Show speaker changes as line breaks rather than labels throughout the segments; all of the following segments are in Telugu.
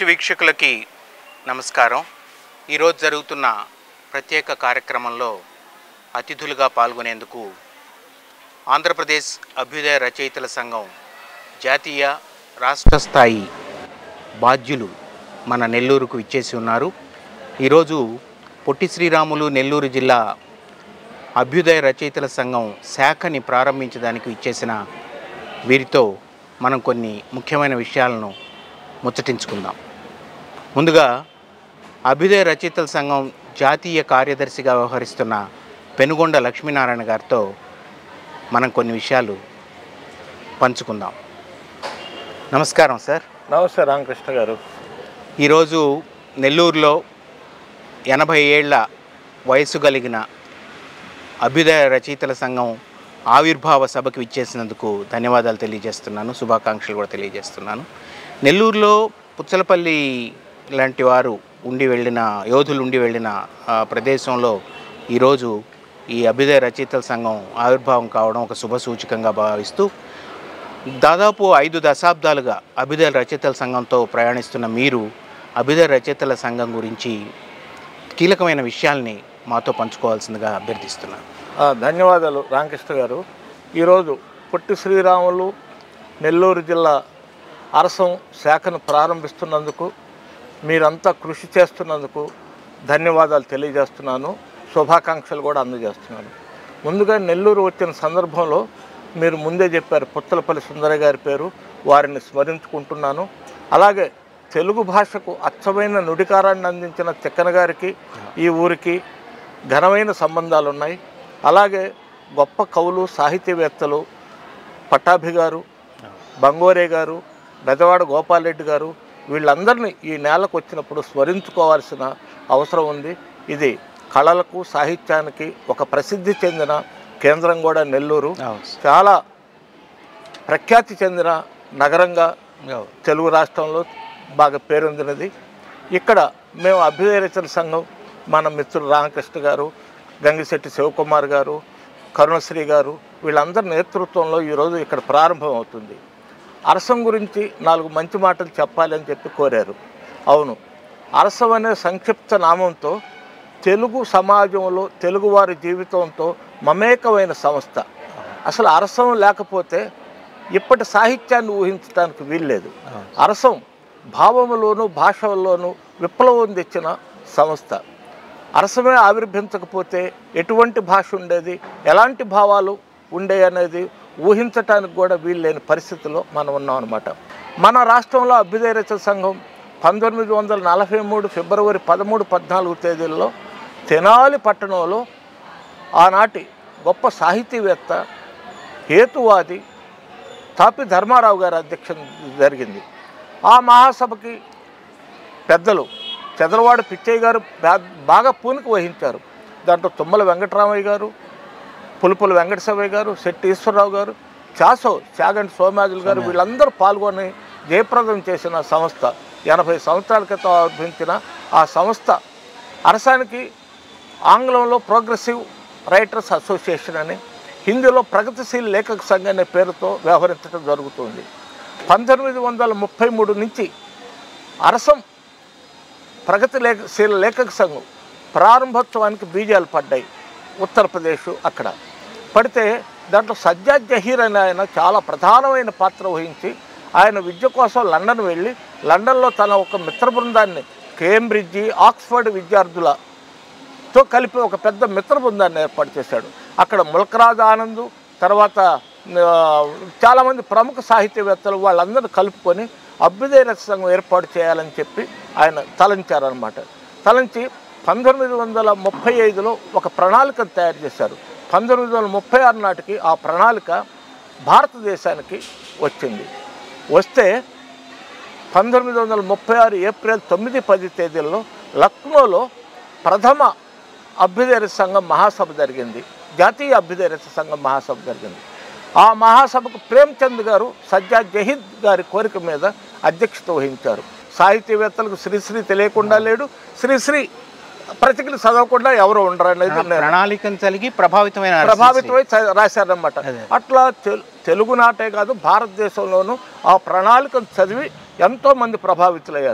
వీక్షకులకి నమస్కారం ఈరోజు జరుగుతున్న ప్రత్యేక కార్యక్రమంలో అతిథులుగా పాల్గొనేందుకు ఆంధ్రప్రదేశ్ అభ్యుదయ రచయితల సంఘం జాతీయ రాష్ట్ర స్థాయి బాధ్యులు మన నెల్లూరుకు ఇచ్చేసి ఉన్నారు ఈరోజు పొట్టి శ్రీరాములు నెల్లూరు జిల్లా అభ్యుదయ రచయితల సంఘం శాఖని ప్రారంభించడానికి ఇచ్చేసిన వీరితో మనం కొన్ని ముఖ్యమైన విషయాలను ముచ్చటించుకుందాం ముందుగా అభ్యుదయ రచయితల సంఘం జాతీయ కార్యదర్శిగా వ్యవహరిస్తున్న పెనుగొండ లక్ష్మీనారాయణ గారితో మనం కొన్ని విషయాలు పంచుకుందాం నమస్కారం సార్
నమస్తే రామకృష్ణ గారు
ఈరోజు నెల్లూరులో ఎనభై ఏళ్ల వయసు కలిగిన అభ్యుదయ రచయితల సంఘం ఆవిర్భావ సభకు ఇచ్చేసినందుకు ధన్యవాదాలు తెలియజేస్తున్నాను శుభాకాంక్షలు కూడా తెలియజేస్తున్నాను నెల్లూరులో పుచ్చలపల్లి లాంటి వారు ఉండి వెళ్ళిన యోధులు ఉండి వెళ్ళిన ఆ, ప్రదేశంలో ఈరోజు ఈ అభ్యుదయ రచయితల సంఘం ఆవిర్భావం కావడం ఒక శుభ సూచకంగా భావిస్తూ దాదాపు ఐదు దశాబ్దాలుగా అభ్యుదయ రచయితల సంఘంతో ప్రయాణిస్తున్న మీరు అభ్యుదయ రచయితల సంఘం గురించి కీలకమైన విషయాల్ని మాతో పంచుకోవాల్సిందిగా అభ్యర్థిస్తున్నాను
ఆ, ధన్యవాదాలు రామకృష్ణ గారు ఈరోజు పొట్టి శ్రీరాములు నెల్లూరు జిల్లా అరసం శాఖను ప్రారంభిస్తున్నందుకు మీరంతా కృషి చేస్తున్నందుకు ధన్యవాదాలు తెలియజేస్తున్నాను శుభాకాంక్షలు కూడా అందజేస్తున్నాను ముందుగా నెల్లూరు వచ్చిన సందర్భంలో మీరు ముందే చెప్పారు పుత్తలపల్లి సుందర గారి పేరు వారిని స్మరించుకుంటున్నాను అలాగే తెలుగు భాషకు అచ్చమైన నుడికారాన్ని అందించిన తిక్కన గారికి ఈ ఊరికి ఘనమైన సంబంధాలు ఉన్నాయి అలాగే గొప్ప కవులు సాహితీవేత్తలు పట్టాభి గారు బంగోరే గారు బెదవాడ గోపాలరెడ్డి గారు వీళ్ళందరినీ ఈ నేలకు వచ్చినప్పుడు స్మరించుకోవాల్సిన అవసరం ఉంది ఇది కళలకు సాహిత్యానికి ఒక ప్రసిద్ధి చెందిన కేంద్రం కూడా నెల్లూరు చాలా ప్రఖ్యాతి చెందిన నగరంగా తెలుగు రాష్ట్రంలో బాగా పేరొందినది ఇక్కడ మేము అభ్యుదయ రచన సంఘం మన మిత్రుడు రామకృష్ణ గారు గంగిశెట్టి శివకుమార్ గారు కరుణశ్రీ గారు వీళ్ళందరి నేతృత్వంలో ఈరోజు ఇక్కడ ప్రారంభం అవుతుంది అరసం గురించి నాలుగు మంచి మాటలు చెప్పాలి అని చెప్పి కోరారు అవును అరసం అనే సంక్షిప్త నామంతో తెలుగు సమాజంలో తెలుగువారి జీవితంతో మమేకమైన సంస్థ అసలు అరసం లేకపోతే ఇప్పటి సాహిత్యాన్ని ఊహించడానికి వీల్లేదు అరసం భావములోను భాషల్లోనూ విప్లవం తెచ్చిన సంస్థ అరసమే ఆవిర్భించకపోతే ఎటువంటి భాష ఉండేది ఎలాంటి భావాలు ఉండే అనేది ఊహించటానికి కూడా వీల్లేని పరిస్థితిలో మనం ఉన్నాం అనమాట మన రాష్ట్రంలో అభ్యుదయ రచన సంఘం పంతొమ్మిది వందల నలభై మూడు ఫిబ్రవరి పదమూడు పద్నాలుగు తేదీల్లో తెనాలి పట్టణంలో ఆనాటి గొప్ప సాహితీవేత్త హేతువాది తాపి ధర్మారావు గారి అధ్యక్షత జరిగింది ఆ మహాసభకి పెద్దలు చంద్రవాడ పిచ్చయ్య గారు బా- బాగా పూనుకు వహించారు దాంట్లో తుమ్మల వెంకటరామయ్య గారు పులుపుల వెంకటశవయ్య గారు శెట్టి ఈశ్వరరావు గారు చాసో చాగంటి సోమాజులు గారు వీళ్ళందరూ పాల్గొని జయప్రదం చేసిన సంస్థ ఎనభై సంవత్సరాల క్రితం ఆవిర్భించిన ఆ సంస్థ అరసానికి ఆంగ్లంలో ప్రోగ్రెసివ్ రైటర్స్ అసోసియేషన్ అని హిందీలో ప్రగతిశీల లేఖక సంఘం అనే పేరుతో వ్యవహరించడం జరుగుతుంది పంతొమ్మిది వందల ముప్పై మూడు నుంచి అరసం ప్రగతి లేఖశీల లేఖక సంఘం ప్రారంభోత్సవానికి బీజాలు పడ్డాయి ఉత్తరప్రదేశ్ అక్కడ పడితే దాంట్లో సజ్జాద్ జహీర్ అనే ఆయన చాలా ప్రధానమైన పాత్ర వహించి ఆయన విద్య కోసం లండన్ వెళ్ళి లండన్లో తన ఒక మిత్ర బృందాన్ని కేంబ్రిడ్జి ఆక్స్ఫర్డ్ విద్యార్థులతో కలిపి ఒక పెద్ద మిత్ర బృందాన్ని ఏర్పాటు చేశాడు అక్కడ ముల్కరాజ్ ఆనంద్ తర్వాత ఆ, చాలామంది ప్రముఖ సాహిత్యవేత్తలు వాళ్ళందరూ కలుపుకొని అభ్యుదయ రచన సంఘం ఏర్పాటు చేయాలని చెప్పి ఆయన తలంచారనమాట తలంచి పంతొమ్మిది వందల ముప్పై ఐదులో ఒక ప్రణాళికను తయారు చేశారు పంతొమ్మిది వందల ముప్పై ఆరు నాటికి ఆ ప్రణాళిక భారతదేశానికి వచ్చింది వస్తే పంతొమ్మిది వందల ముప్పై ఆరు ఏప్రిల్ తొమ్మిది పది తేదీల్లో లక్నోలో ప్రథమ అభ్యుదయ రచన సంఘం మహాసభ జరిగింది జాతీయ అభ్యుదయ రచన సంఘం మహాసభ జరిగింది ఆ మహాసభకు ప్రేమ్చంద్ గారు సజ్జాద్ జహీద్ గారి కోరిక మీద అధ్యక్షత వహించారు సాహితీవేత్తలకు శ్రీశ్రీ తెలియకుండా లేడు శ్రీశ్రీ ప్రతికలు చదవకుండా ఎవరు ఉండరు అనేది నేను
ప్రణాళికను కలిగి ప్రభావితమైన RCC.
ప్రభావితమై చ- రాశారన్నమాట
అదే.
అట్లా తెలు- తెలుగు నాటే కాదు భారతదేశంలోనూ ఆ ప్రణాళికను చదివి ఎంతో మంది ప్రభావితులయ్యారు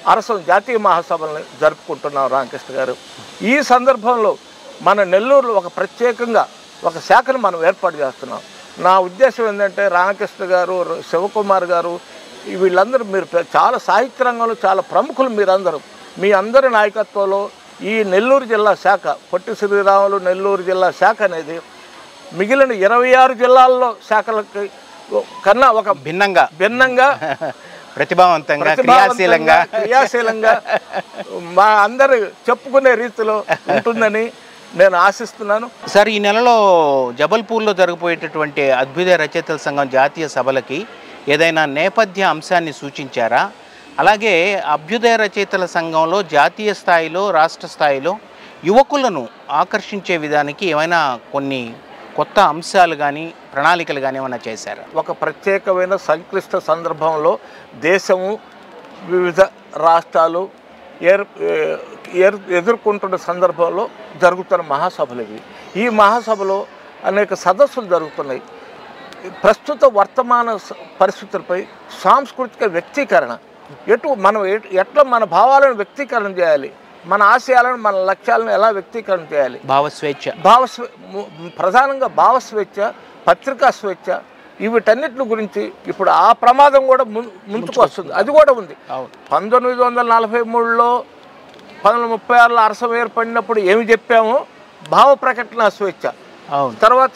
అరసం జాతీయ మహాసభల్ని జరుపుకుంటున్నాం రామకృష్ణ గారు ఈ సందర్భంలో మన నెల్లూరులో ఒక ప్రత్యేకంగా ఒక శాఖను మనం ఏర్పాటు చేస్తున్నాం నా ఉద్దేశం ఏంటంటే రామకృష్ణ గారు శివకుమార్ గారు ఈ వీళ్ళందరూ మీరు పె- చాలా సాహిత్య రంగంలో చాలా ప్రముఖులు మీరందరూ మీ అందరి నాయకత్వంలో ఈ నెల్లూరు జిల్లా శాఖ పొట్టి శ్రీరాములు నెల్లూరు జిల్లా శాఖ అనేది మిగిలిన ఇరవై ఆరు జిల్లాల్లో శాఖలకి కన్నా ఒక
భిన్నంగా
భిన్నంగా
ప్రతిభావంతంగా
ప్రతిభావంతంగా,
క్రియాశీలంగా
క్రియాశీలంగా మా అందరు చెప్పుకునే రీతిలో ఉంటుందని నేను ఆశిస్తున్నాను
సార్ ఈ నెలలో జబల్పూర్లో జరగబోయేటటువంటి అద్భుత రచయితల సంఘం జాతీయ సభలకి ఏదైనా నేపథ్య అంశాన్ని సూచించారా అలాగే అభ్యుదయ రచయితల సంఘంలో జాతీయ స్థాయిలో రాష్ట్ర స్థాయిలో యువకులను ఆకర్షించే విధానికి ఏమైనా కొన్ని కొత్త అంశాలు కానీ ప్రణాళికలు కానీ ఏమైనా చేశారా
ఒక ప్రత్యేకమైన సంక్లిష్ట సందర్భంలో దేశము వివిధ రాష్ట్రాలు ఏర్ ఏర్ ఎదుర్కొంటున్న సందర్భంలో జరుగుతున్న మహాసభలు ఇవి ఈ మహాసభలో అనేక సదస్సులు జరుగుతున్నాయి ప్రస్తుత వర్తమాన స- పరిస్థితులపై సాంస్కృతిక వ్యక్తీకరణ ఎటు మనం ఎట్- ఎట్లా మన భావాలను వ్యక్తీకరణ చేయాలి మన ఆశయాలను మన లక్ష్యాలను ఎలా వ్యక్తీకరణ చేయాలి
భావస్వేచ్ఛ
భావస్వే ము- ప్రధానంగా భావస్వేచ్ఛ పత్రికా స్వేచ్ఛ వీటన్నిటి గురించి ఇప్పుడు ఆ ప్రమాదం కూడా ము- ముందుకు వస్తుంది అది కూడా ఉంది
అవును
పంతొమ్మిది వందల నలభై మూడులో పంతొమ్మిది ముప్పై ఆరులో అరసం ఏర్పడినప్పుడు ఏమి చెప్పామో భావ ప్రకటన స్వేచ్ఛ
అవును
తర్వాత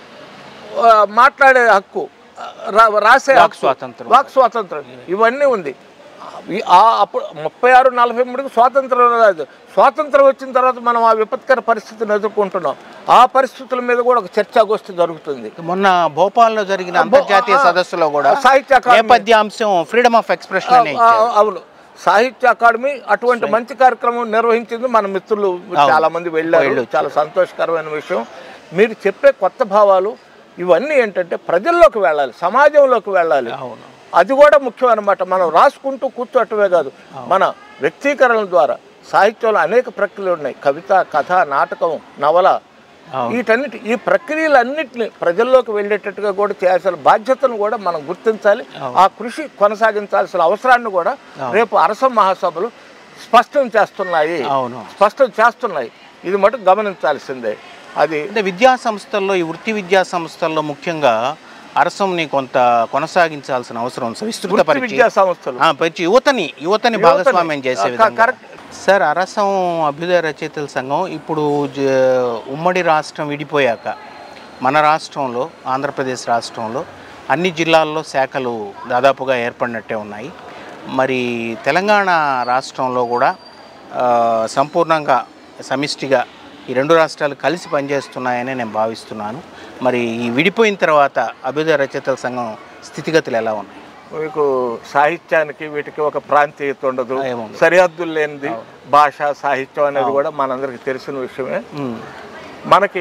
ఆ, మాట్లాడే హక్కు రా- రాసే
వాక్
హక్కు,
స్వాతంత్రం.
వాక్ స్వాతంత్రం ఇవన్నీ ఉంది ఈ- ఆ అప్పుడు ముప్పై ఆరు నలభై మూడుకి స్వాతంత్రం రాదు స్వాతంత్రం వచ్చిన తర్వాత మనం ఆ విపత్కర పరిస్థితిని ఎదుర్కొంటున్నాం ఆ పరిస్థితుల మీద కూడా ఒక చర్చాగోష్ఠి జరుగుతుంది
మొన్న భోపాల్లో జరిగిన అంతర్జాతీయ
ఆ,
సదస్సులో కూడా
సాహిత్య అకాడమీ
నేపథ్య అంశం ఫ్రీడమ్ ఆఫ్ ఎక్స్ప్రెషన్ అనే
ఆ, అవును సాహిత్య అకాడమీ అటువంటి మంచి కార్యక్రమం నిర్వహించింది మన మిత్రులు చాలా మంది వెళ్ళారు
వెళ్ళొచ్చు.
చాలా సంతోషకరమైన విషయం మీరు చెప్పే కొత్త భావాలు ఇవన్నీ ఏంటంటే ప్రజల్లోకి వెళ్ళాలి సమాజంలోకి వెళ్ళాలి
అవును
అది కూడా ముఖ్యం అన్నమాట మనం రాసుకుంటూ కూర్చోటమే కాదు మన వ్యక్తీకరణ ద్వారా సాహిత్యంలో అనేక ప్రక్రియలు ఉన్నాయి కవిత కథ నాటకం నవల
అవును.
వీటన్నిటి ఈ ప్రక్రియలన్నింటినీ ప్రజల్లోకి వెళ్ళేటట్టుగా కూడా చేయాల్సిన బాధ్యతను కూడా మనం గుర్తించాలి ఆ కృషి కొనసాగించాల్సిన అవసరాన్ని కూడా రేపు అరసం మహాసభలు స్పష్టం చేస్తున్నాయి
అవును
స్పష్టం చేస్తున్నాయి ఇది మటుకు గమనించాల్సిందే అది
అంటే విద్యా సంస్థల్లో ఈ వృత్తి విద్యా సంస్థల్లో ముఖ్యంగా అరసంని కొంత కొనసాగించాల్సిన అవసరం ఉంది.
వృత్తి
విస్తృతపరిచి
విద్యా సంస్థలు
ఆ, పరిచి యువతని యువతని భాగస్వామ్యం చేసే
క-
విధంగా
కరెక్ట్.
సార్ అరసం అభ్యుదయ రచయితల సంఘం ఇప్పుడు జ- ఉమ్మడి రాష్ట్రం విడిపోయాక మన రాష్ట్రంలో ఆంధ్రప్రదేశ్ రాష్ట్రంలో అన్ని జిల్లాల్లో శాఖలు దాదాపుగా ఏర్పడినట్టే ఉన్నాయి మరి తెలంగాణ రాష్ట్రంలో కూడా ఆ, సంపూర్ణంగా సమిష్టిగా ఈ రెండు రాష్ట్రాలు కలిసి పనిచేస్తున్నాయని నేను భావిస్తున్నాను మరి ఈ విడిపోయిన తర్వాత అభ్యుదయ రచయితల సంఘం స్థితిగతులు ఎలా ఉన్నాయి
మీకు సాహిత్యానికి వీటికి ఒక ప్రాంతీయత ఉండదు
ఏముండదు.
సరిహద్దులు లేనిది భాష సాహిత్యం అనేది కూడా మనందరికి తెలిసిన విషయమే
ఉమ్,
మనకి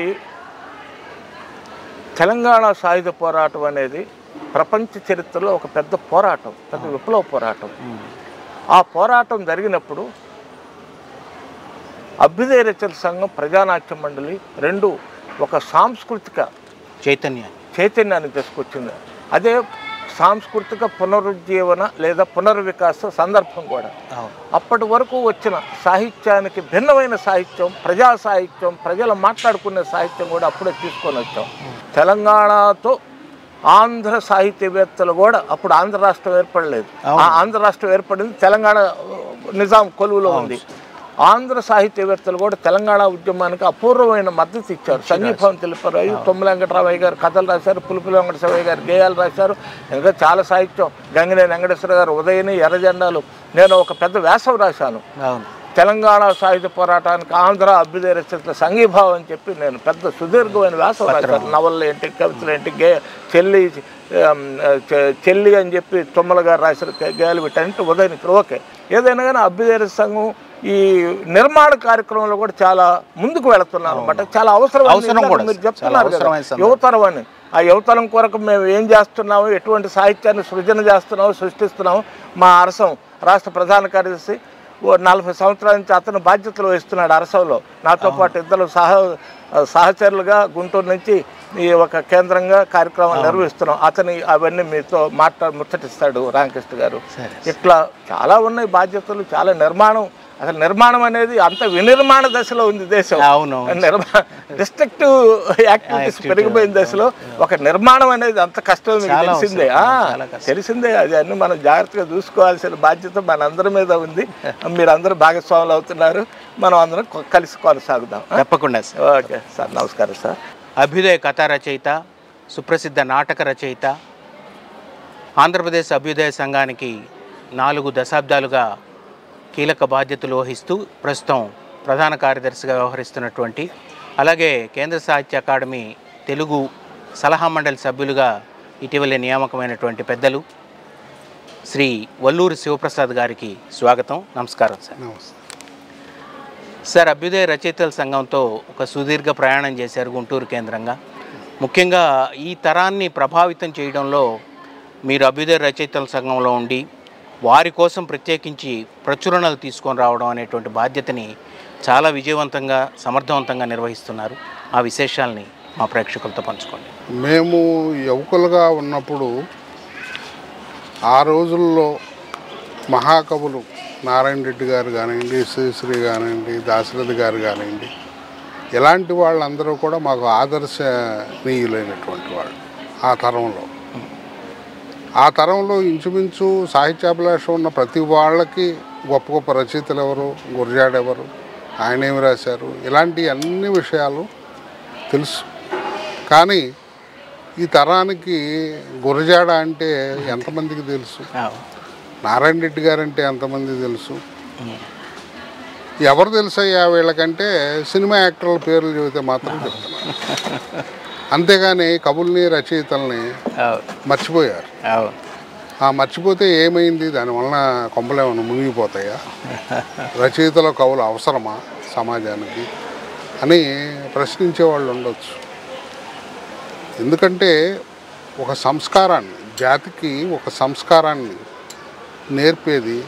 తెలంగాణ సాయుధ పోరాటం అనేది ప్రపంచ చరిత్రలో ఒక పెద్ద పోరాటం పెద్ద విప్లవ పోరాటం
ఉమ్,
ఆ పోరాటం జరిగినప్పుడు అభ్యుదయ రచన సంఘం ప్రజానాట్య మండలి రెండు ఒక సాంస్కృతిక
చైతన్యాన్ని
చైతన్యాన్ని తీసుకొచ్చింది అదే సాంస్కృతిక పునరుజ్జీవన లేదా పునర్వికాస సందర్భం కూడా
అవును
అప్పటి వరకు వచ్చిన సాహిత్యానికి భిన్నమైన సాహిత్యం ప్రజా సాహిత్యం ప్రజలు మాట్లాడుకునే సాహిత్యం కూడా అప్పుడే తీసుకొని వచ్చాం తెలంగాణతో ఆంధ్ర సాహిత్యవేత్తలు కూడా అప్పుడు ఆంధ్ర రాష్ట్రం ఏర్పడలేదు
అవును.
ఆ ఆంధ్ర రాష్ట్రం ఏర్పడింది తెలంగాణ నిజాం కొలువులో ఉంది ఆంధ్ర సాహిత్యవేత్తలు కూడా తెలంగాణ ఉద్యమానికి అపూర్వమైన మద్దతు ఇచ్చారు సంఘీభావం తెలిపారు అయ్యి తొమ్మిది వెంకటరామయ్య గారు కథలు రాశారు పులుపుల వెంకటరామయ్య గారు గేయాలు రాశారు ఇంకా చాలా సాహిత్యం గంగినేని వెంకటేశ్వర గారు ఉదయని ఎర్రజెండాలు నేను ఒక పెద్ద వ్యాసం రాశాను
అవును
తెలంగాణ సాహిత్య పోరాటానికి ఆంధ్ర అభ్యుదయ రచయితల సంఘీభావం అని చెప్పి నేను పెద్ద సుదీర్ఘమైన వ్యాసం రాశాను నవళ్ళు ఏంటి కవితలు ఏంటి గే చెల్లి ఆమ్, చె- చెల్లి అని చెప్పి తుమ్మల గారు రాసిన గే- గేయాలు వీటన్నిటి ఉదయం ఓకే ఏదైనా కానీ అభ్యుదయ రచయిత సంఘం ఈ నిర్మాణ కార్యక్రమంలో కూడా చాలా ముందుకు వెళుతున్నారు అనమాట చాలా అవసరం
అవసరం కూడా
మీరు
చాలా
చెప్తున్నారు కదా,
అవసరమైన సందర్భం.
యువతరం అని ఆ యువతరం కొరకు మేము ఏం చేస్తున్నాము ఎటువంటి సాహిత్యాన్ని సృజన చేస్తున్నాము సృష్టిస్తున్నాము మా అరసం రాష్ట్ర ప్రధాన కార్యదర్శి ఓ నలభై సంవత్సరాల నుంచి అతను బాధ్యతలు వహిస్తున్నాడు అరసంలో నాతో పాటు ఇద్దరు సహ సహచరులుగా గుంటూరు నుంచి ఈ ఒక కేంద్రంగా కార్యక్రమాలు నిర్వహిస్తున్నాం అతని అవన్నీ మీతో మాట్లా ముచ్చటిస్తాడు రామకృష్ణ గారు
సరే
ఇట్లా చాలా ఉన్నాయి బాధ్యతలు చాలా నిర్మాణం అసలు నిర్మాణం అనేది అంత వినిర్మాణ దశలో ఉంది దేశం
అవును
నిర్మా డిస్ట్రక్టివ్ యాక్టివిటీస్ పెరిగిపోయిన దశలో ఒక నిర్మాణం అనేది అంత కష్టం మీకు
చాలా
తెలిసిందే
అవసరం.
ఆ,
చాలా కష్టం.
తెలిసిందే అది అన్ని మనం జాగ్రత్తగా చూసుకోవాల్సిన బాధ్యత మనందరి మీద ఉంది మీరందరూ భాగస్వాములు అవుతున్నారు మనం అందరం కొ- కలిసి కొనసాగుదాం ఆ?
తప్పకుండా సార్
ఓకే సార్ నమస్కారం సార్
అభ్యుదయ కథా రచయిత సుప్రసిద్ధ నాటక రచయిత ఆంధ్రప్రదేశ్ అభ్యుదయ సంఘానికి నాలుగు దశాబ్దాలుగా కీలక బాధ్యతలు వహిస్తూ ప్రస్తుతం ప్రధాన కార్యదర్శిగా వ్యవహరిస్తున్నటువంటి అలాగే కేంద్ర సాహిత్య అకాడమీ తెలుగు సలహా మండలి సభ్యులుగా ఇటీవలే నియామకమైనటువంటి పెద్దలు శ్రీ వల్లూరి శివప్రసాద్ గారికి స్వాగతం నమస్కారం సార్ సార్ అభ్యుదయ రచయితల సంఘంతో ఒక సుదీర్ఘ ప్రయాణం చేశారు గుంటూరు కేంద్రంగా ముఖ్యంగా ఈ తరాన్ని ప్రభావితం చేయడంలో మీరు అభ్యుదయ రచయితల సంఘంలో ఉండి వారి కోసం ప్రత్యేకించి ప్రచురణలు తీసుకొని రావడం అనేటువంటి బాధ్యతని చాలా విజయవంతంగా సమర్థవంతంగా నిర్వహిస్తున్నారు ఆ విశేషాల్ని మా ప్రేక్షకులతో పంచుకోండి
మేము యువకులుగా ఉన్నప్పుడు ఆ రోజుల్లో మహాకవులు నారాయణ రెడ్డి గారు కానివ్వండి శ్రీశ్రీ కానివ్వండి దాశరథి గారు కానివ్వండి ఇలాంటి వాళ్ళందరూ కూడా మాకు ఆదర్శనీయులైనటువంటి వాళ్ళు ఆ తరంలో ఆ తరంలో ఇంచుమించు సాహిత్యాభిలాషం ఉన్న ప్రతి వాళ్ళకి గొప్ప గొప్ప రచయితలు ఎవరు గురజాడ ఎవరు ఆయన ఏమి రాశారు ఇలాంటి అన్ని విషయాలు తెలుసు కానీ ఈ తరానికి గురజాడ అంటే ఎంతమందికి తెలుసు నారాయణ రెడ్డి గారు అంటే ఎంతమంది తెలుసు ఎవరు తెలుసయ్యా వీళ్ళకంటే సినిమా యాక్టర్ల పేర్లు చెబితే మాత్రం చెప్తున్నారు అంతేగాని కవుల్ని రచయితల్ని మర్చిపోయారు ఆ మర్చిపోతే ఏమైంది దానివలన కొంపలేమన్నా మునిగిపోతాయా రచయితల కవులు అవసరమా సమాజానికి అని ప్రశ్నించే వాళ్ళు ఉండొచ్చు ఎందుకంటే ఒక సంస్కారాన్ని జాతికి ఒక సంస్కారాన్ని నేర్పేది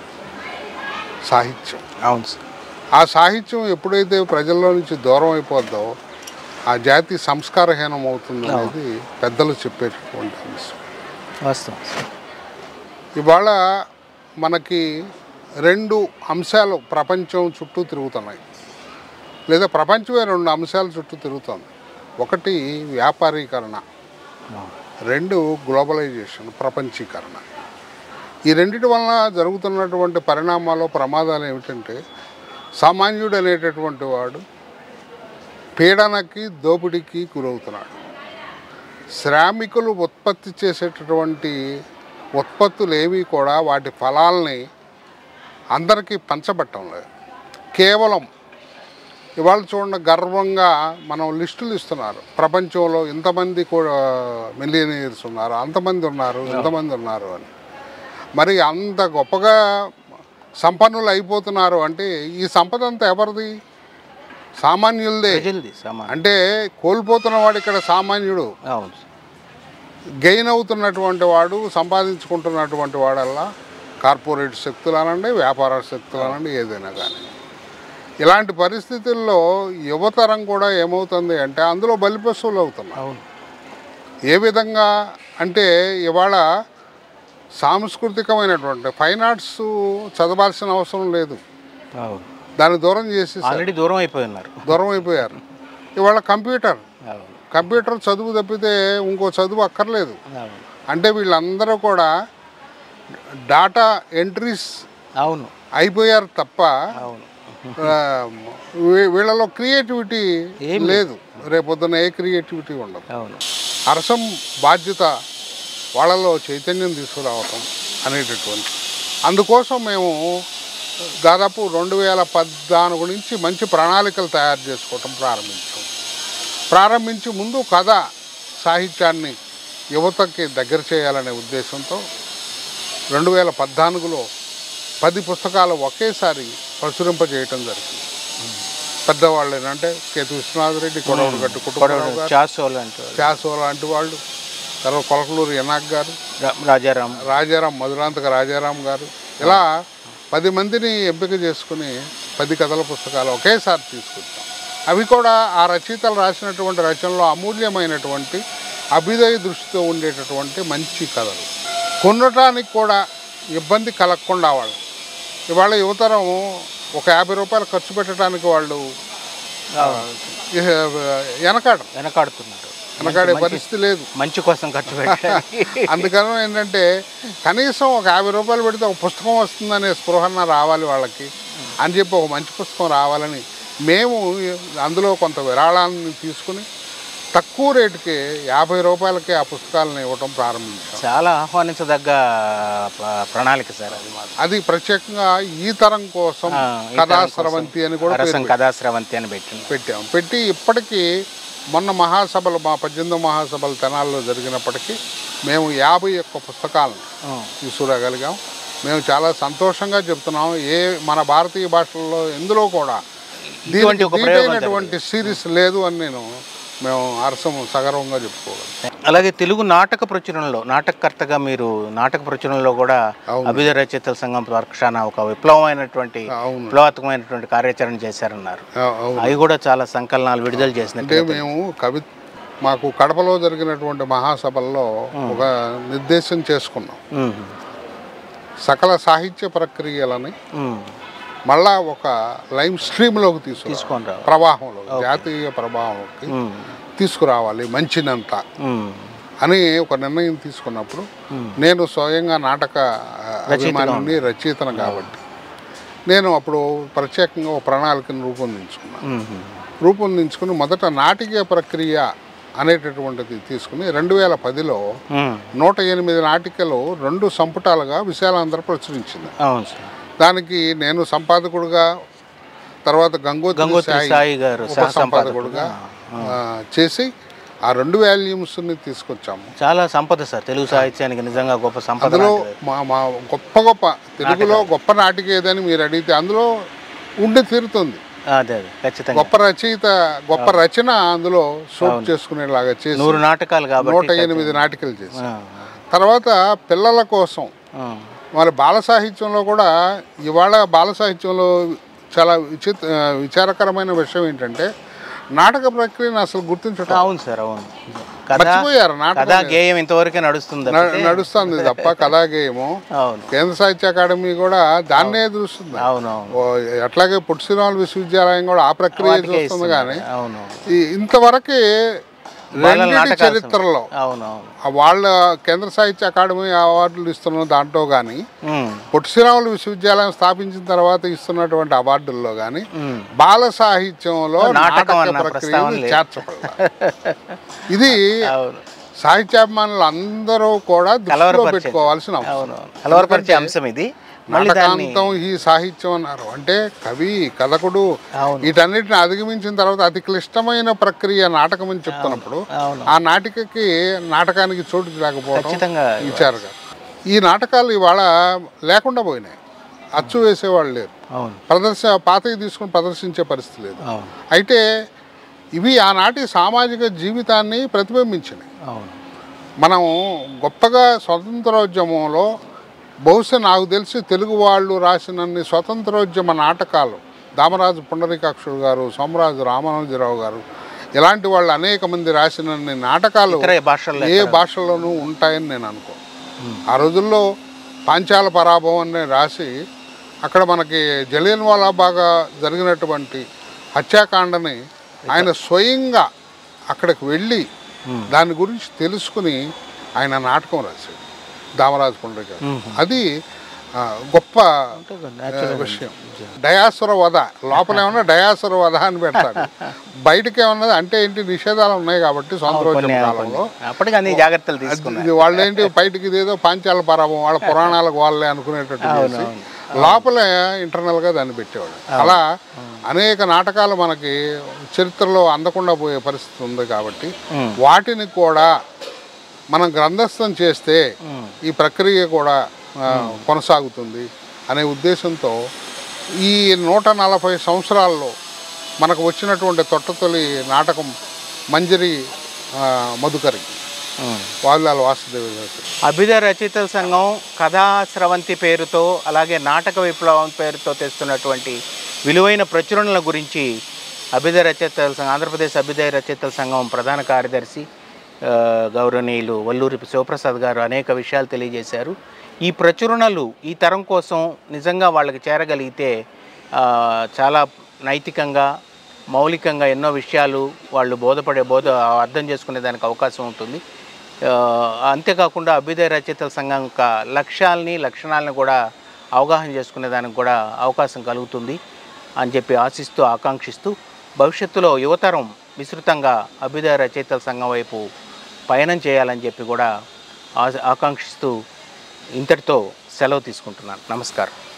సాహిత్యం
అవును సార్
ఆ సాహిత్యం ఎప్పుడైతే ప్రజల్లో నుంచి దూరం అయిపోద్దో ఆ జాతి సంస్కారహీనం అవుతుంది అనేది పెద్దలు చెప్పేటటువంటి అంశం
వాస్తవం సార్
ఇవాళ మనకి రెండు అంశాలు ప్రపంచం చుట్టూ తిరుగుతున్నాయి లేదా ప్రపంచమే రెండు అంశాల చుట్టూ తిరుగుతుంది ఒకటి వ్యాపారీకరణ రెండు గ్లోబలైజేషన్ ప్రపంచీకరణ ఈ రెండిటి వలన జరుగుతున్నటువంటి పరిణామాలు ప్రమాదాలు ఏమిటంటే సామాన్యుడు అనేటటువంటి వాడు పీడనకి దోపిడీకి గురవుతున్నాడు శ్రామికులు ఉత్పత్తి చేసేటటువంటి ఉత్పత్తులు ఏవి కూడా వాటి ఫలాల్ని అందరికీ పంచబట్టం లేదు కేవలం ఇవాళ చూడండి గర్వంగా మనం లిస్టులు ఇస్తున్నారు ప్రపంచంలో ఇంతమంది కూడా మిలియనీర్స్ ఉన్నారు అంతమంది ఉన్నారు ఇంతమంది ఉన్నారు అని మరి అంత గొప్పగా సంపన్నులు అయిపోతున్నారు అంటే ఈ సంపద అంతా ఎవరిది సామాన్యులదే
ప్రజలది సమానం
అంటే కోల్పోతున్న వాడు ఇక్కడ సామాన్యుడు
అవును సార్
గెయిన్ అవుతున్నటువంటి వాడు సంపాదించుకుంటున్నటువంటి వాడల్లా కార్పొరేట్ శక్తులు అనండి వ్యాపార శక్తులు అనండి ఏదైనా కానీ ఇలాంటి పరిస్థితుల్లో యువతరం కూడా ఏమవుతుంది అంటే అందులో బలిపశువులు అవుతున్నారు
అవును
ఏ విధంగా అంటే ఇవాళ సాంస్కృతికమైనటువంటి ఫైన్ ఆర్ట్స్ చదవాల్సిన అవసరం లేదు
అవును
దాన్ని దూరం చేసి
ఆల్రెడీ దూరం అయిపోయి ఉన్నారు
దూరం అయిపోయారు ఇవాళ కంప్యూటర్
అవును
కంప్యూటర్ చదువు తప్పితే ఇంకో చదువు అక్కర్లేదు
అవును
అంటే వీళ్ళందరూ కూడా డాటా ఎంట్రీస్
అవును
అయిపోయారు తప్ప
అవును
ఆ, వీ- వీళ్ళలో క్రియేటివిటీ
ఏం
లేదు రేపొద్దున ఏ క్రియేటివిటీ ఉండదు
అవును
అరసం బాధ్యత వాళ్ళలో చైతన్యం తీసుకురావటం అనేటటువంటి అందుకోసం మేము దాదాపు రెండు వేల పద్నాలుగు నుంచి మంచి ప్రణాళికలు తయారు చేసుకోవటం ప్రారంభించాం ప్రారంభించి ముందు కథ సాహిత్యాన్ని యువతకి దగ్గర చేయాలనే ఉద్దేశంతో రెండు వేల పద్నాలుగులో పది పుస్తకాలు ఒకేసారి ప్రచురింపజేయటం జరిగింది పెద్దవాళ్ళు అంటే కేతు విశ్వనాథ్ రెడ్డి కొడవడు గట్టు కుటుంబరావు గారు
చాసోలు అంటే
శాసో లాంటి వాళ్ళు తర్వాత కొలకలూరు ఎనాక్ గారు
రాజారాం
రాజారాం మధురాంతక రాజారాం గారు ఇలా పది మందిని ఎంపిక చేసుకుని పది కథల పుస్తకాలు ఒకేసారి తీసుకొచ్చాం అవి కూడా ఆ రచయితలు రాసినటువంటి రచనలో అమూల్యమైనటువంటి అభ్యుదయ దృష్టితో ఉండేటటువంటి మంచి కథలు కొనటానికి కూడా ఇబ్బంది కలగకుండా వాళ్ళు ఇవాళ యువతరం ఒక యాభై రూపాయలు ఖర్చు పెట్టడానికి వాళ్ళు వెనకాడరు
వెనకాడుతున్నారు
వెనకాడే పరిస్థితి లేదు
మంచి కోసం ఖర్చు పెట్టడానికి
అందుకని ఏంటంటే కనీసం ఒక యాభై రూపాయలు పెడితే ఒక పుస్తకం వస్తుందనే స్పృహన రావాలి వాళ్ళకి అని చెప్పి ఒక మంచి పుస్తకం రావాలని మేము అందులో కొంత విరాళాన్ని తీసుకుని తక్కువ రేటుకి యాభై రూపాయలకి ఆ పుస్తకాలను ఇవ్వటం ప్రారంభించాం
చాలా ఆహ్వానించదగ్గ ప్ర- ప్రణాళిక సార్ అది మాత్రం
అది ప్రత్యేకంగా ఈ తరం కోసం
ఆ, ఈ తరం
కథా
కోసం
స్రవంతి అని కూడా
రసం
పేరు
కథా స్రవంతి అని పెట్టింది
పెట్టాం పెట్టి ఇప్పటికీ మొన్న మహాసభలు మా పద్దెనిమిది మహాసభలు తెనాల్లో జరిగినప్పటికీ మేము యాభై ఒక్క పుస్తకాలను తీసుకురాగలిగాం మేము చాలా సంతోషంగా చెప్తున్నాం ఏ మన భారతీయ భాషల్లో ఎందులో కూడా
ఇటువంటి ఒక ప్రయోగం
దీటైనటువంటి సిరీస్ లేదు అని నేను మేము అరసం సగర్వంగా చెప్పుకోగలం
అలాగే తెలుగు నాటక ప్రచురణలో నాటకకర్తగా మీరు నాటక ప్రచురణలో కూడా
అవును.
అభిధ రచయితల సంఘం పక్షాన ఒక విప్లవమైనటువంటి
అవును
విప్లవాత్మకమైనటువంటి కార్యాచరణ చేశారన్నారు
ఆ- అవును
అవి కూడా చాలా సంకలనాలు విడుదల చేసినట్టు
అంటే మేము కవి మాకు కడపలో జరిగినటువంటి మహాసభల్లో ఒక నిర్దేశం చేసుకున్నాం
ఉమ్,
సకల సాహిత్య ప్రక్రియలని
ఉమ్,
మళ్ళా ఒక లైమ్ స్ట్రీమ్లోకి తీసుకు
తీసుకొని రావు
ప్రవాహంలో జాతీయ ప్రవాహంలోకి
ఉమ్,
తీసుకురావాలి మంచినంత
ఉమ్,
అని ఒక నిర్ణయం తీసుకున్నప్పుడు నేను స్వయంగా నాటక ఆ, అభిమానిని రచయితను కాబట్టి నేను అప్పుడు ప్రత్యేకంగా ఒక ప్రణాళికను రూపొందించుకున్నాను
ఉమ్,
రూపొందించుకుని మొదట నాటిక ప్రక్రియ అనేటటువంటిది తీసుకుని రెండు వేల పదిలో
ఉమ్,
నూట ఎనిమిది నాటికలు రెండు సంపుటాలుగా విశాలాంధ్ర ప్రచురించింది
అవును సార్
దానికి నేను సంపాదకుడుగా తర్వాత గంగోత్రి
గంగోత్రి
సాయి
సాయి గారు
ఉప
సహ
సంపాదకుడుగా ఆ, చేసి ఆ రెండు వాల్యూమ్స్ని తీసుకొచ్చాము
చాలా సంపద సార్ తెలుగు సాహిత్యానికి నిజంగా గొప్ప సంపద
అందులో
లాంటిది.
మా మా గొప్ప గొప్ప తెలుగులో గొప్ప నాటిక ఏదని మీరు అడిగితే అందులో ఉండి తీరుతుంది
అదే అదే ఖచ్చితంగా
గొప్ప రచయిత గొప్ప రచన అందులో సూట్ చేసుకునేలాగా చేసి
నూరు నాటకాలు కాబట్టి
నూట ఎనిమిది నాటికలు చేసి
ఆ,
తర్వాత పిల్లల కోసం
ఆ,
మరి బాల సాహిత్యంలో కూడా ఇవాళ బాల సాహిత్యంలో చాలా విచిత్ర విచారకరమైన విషయం ఏంటంటే నాటక ప్రక్రియను అసలు గుర్తించడం
అవును సార్ అవును కథ
మర్చిపోయారు నాటకం
కథా గేయం ఇంతవరకే నడుస్తుంది
న- నడుస్తుంది తప్ప కథాగేయము
అవును
కేంద్ర సాహిత్య అకాడమీ కూడా దాన్నే చూస్తుంది
అవును అవును
ఓ, అట్లాగే పొట్టి శ్రీరాములు విశ్వవిద్యాలయం కూడా ఆ ప్రక్రియ చూస్తుంది కానీ
అవును
ఈ ఇంతవరకు
బాలల
రెండింటి
నాటకాల
చరిత్రలో
అవును అవును
ఆ వాళ్ళ కేంద్ర సాహిత్య అకాడమీ అవార్డులు ఇస్తున్న దాంట్లో కానీ
ఉమ్,
పొట్టి శ్రీరాములు విశ్వవిద్యాలయం స్థాపించిన తర్వాత ఇస్తున్నటువంటి అవార్డుల్లో కానీ
ఉమ్.
బాల సాహిత్యంలో
నాటకం
నాటక
అన్న ప్రస్తావన
ప్రక్రియను
లేదు.
చేర్చబడాలి ఇది
అవును
సాహిత్యాభిమానులు అందరూ కూడా దృష్టిలో
కలవరపరిచేది.
పెట్టుకోవాల్సిన అంశం.
అవును కలవరపరిచే అంశం ఇది మళ్ళీ దాన్ని
నాటకాంతం ఈ సాహిత్యం అన్నారు అంటే కవి కథకుడు
అవును
వీటన్నిటిని అధిగమించిన తర్వాత అతి క్లిష్టమైన ప్రక్రియ నాటకం అని చెప్తున్నప్పుడు
అవును
ఆ నాటికకి నాటకానికి చోటు లేకపోవడం
ఖచ్చితంగా
విచారగా ఈ నాటకాలు ఇవాళ లేకుండా పోయినాయి అచ్చు వేసేవాళ్ళు లేరు
అవును
ప్రదర్శన పాతవి తీసుకుని ప్రదర్శించే పరిస్థితి లేదు
అవును
అయితే ఇవి ఆనాటి సామాజిక జీవితాన్ని ప్రతిబింబించినాయి
అవును
మనం గొప్పగా స్వతంత్రోద్యమంలో బహుశా నాకు తెలిసి తెలుగు వాళ్ళు రాసినన్ని స్వతంత్రోద్యమ నాటకాలు దామరాజు పుండరీకాక్షుడు గారు సోమరాజు రామానుజరావు గారు ఇలాంటి వాళ్ళు అనేక మంది రాసినన్ని నాటకాలు
ఇతర భాషల్లో
ఏ భాషలోనూ ఉంటాయని నేను అనుకో ఆ రోజుల్లో పాంచాల పరాభవం అని రాసి అక్కడ మనకి జలియన్ వాలా బాగా జరిగినటువంటి హత్యాకాండని ఆయన స్వయంగా అక్కడికి వెళ్ళి దాని గురించి తెలుసుకుని ఆయన నాటకం రాశాడు దామరాజు పుండ్రిక అది ఆ, గొప్ప ఆ, విషయం డయాసుర వధ లోపల ఏమన్నా డయాసుర వధ అని పెడతాడు బయటకి ఏమన్నది అంటే ఏంటి నిషేధాలు ఉన్నాయి కాబట్టి స్వాతంత్రోద్యమ కాలంలో
అప్పటికి అన్ని జాగ్రత్తలు తీసుకున్నారు
ఇది వాళ్ళు ఏంటి బయటికి ఇదేదో పాంచాల పరాభం వాళ్ళ పురాణాలకు వాళ్ళే అనుకునేటట్టు చేసి లోపల ఇంటర్నల్ గా దాన్ని పెట్టేవాడు అలా అనేక నాటకాలు మనకి చరిత్రలో అందకుండా పోయే పరిస్థితి ఉంది కాబట్టి
ఉమ్.
వాటిని కూడా మనం గ్రంథస్థం చేస్తే
ఉమ్.
ఈ ప్రక్రియ కూడా ఆ, కొనసాగుతుంది అనే ఉద్దేశంతో ఈ నూట నలభై సంవత్సరాల్లో మనకు వచ్చినటువంటి తొట్టతొలి నాటకం మంజరి ఆ, మధుకరి
ఉమ్.
వాల్లాల వాసుదేవి గారు
అభిధ రచయితల సంఘం కథా స్రవంతి పేరుతో అలాగే నాటక విప్లవం పేరుతో తెస్తున్నటువంటి విలువైన ప్రచురణల గురించి అభ్యుదయ రచయితల సంఘం ఆంధ్రప్రదేశ్ అభ్యుదయ రచయితల సంఘం ప్రధాన కార్యదర్శి ఆ, గౌరవనీయులు వల్లూరి శివప్రసాద్ గారు అనేక విషయాలు తెలియజేశారు ఈ ప్రచురణలు ఈ తరం కోసం నిజంగా వాళ్ళకి చేరగలిగితే ఆ, చాలా నైతికంగా మౌలికంగా ఎన్నో విషయాలు వాళ్ళు బోధపడే బోధ అర్థం చేసుకునే దానికి అవకాశం ఉంటుంది ఆ, అంతేకాకుండా అభ్యుదయ రచయితల సంఘం యొక్క లక్ష్యాలని లక్షణాలను కూడా అవగాహన చేసుకునే దానికి కూడా అవకాశం కలుగుతుంది అని చెప్పి ఆశిస్తూ ఆకాంక్షిస్తూ భవిష్యత్తులో యువతరం విస్తృతంగా అభ్యుదయ రచయితల సంఘం వైపు పయనం చేయాలని చెప్పి కూడా ఆ- ఆకాంక్షిస్తూ ఇంతటితో సెలవు తీసుకుంటున్నాను నమస్కారం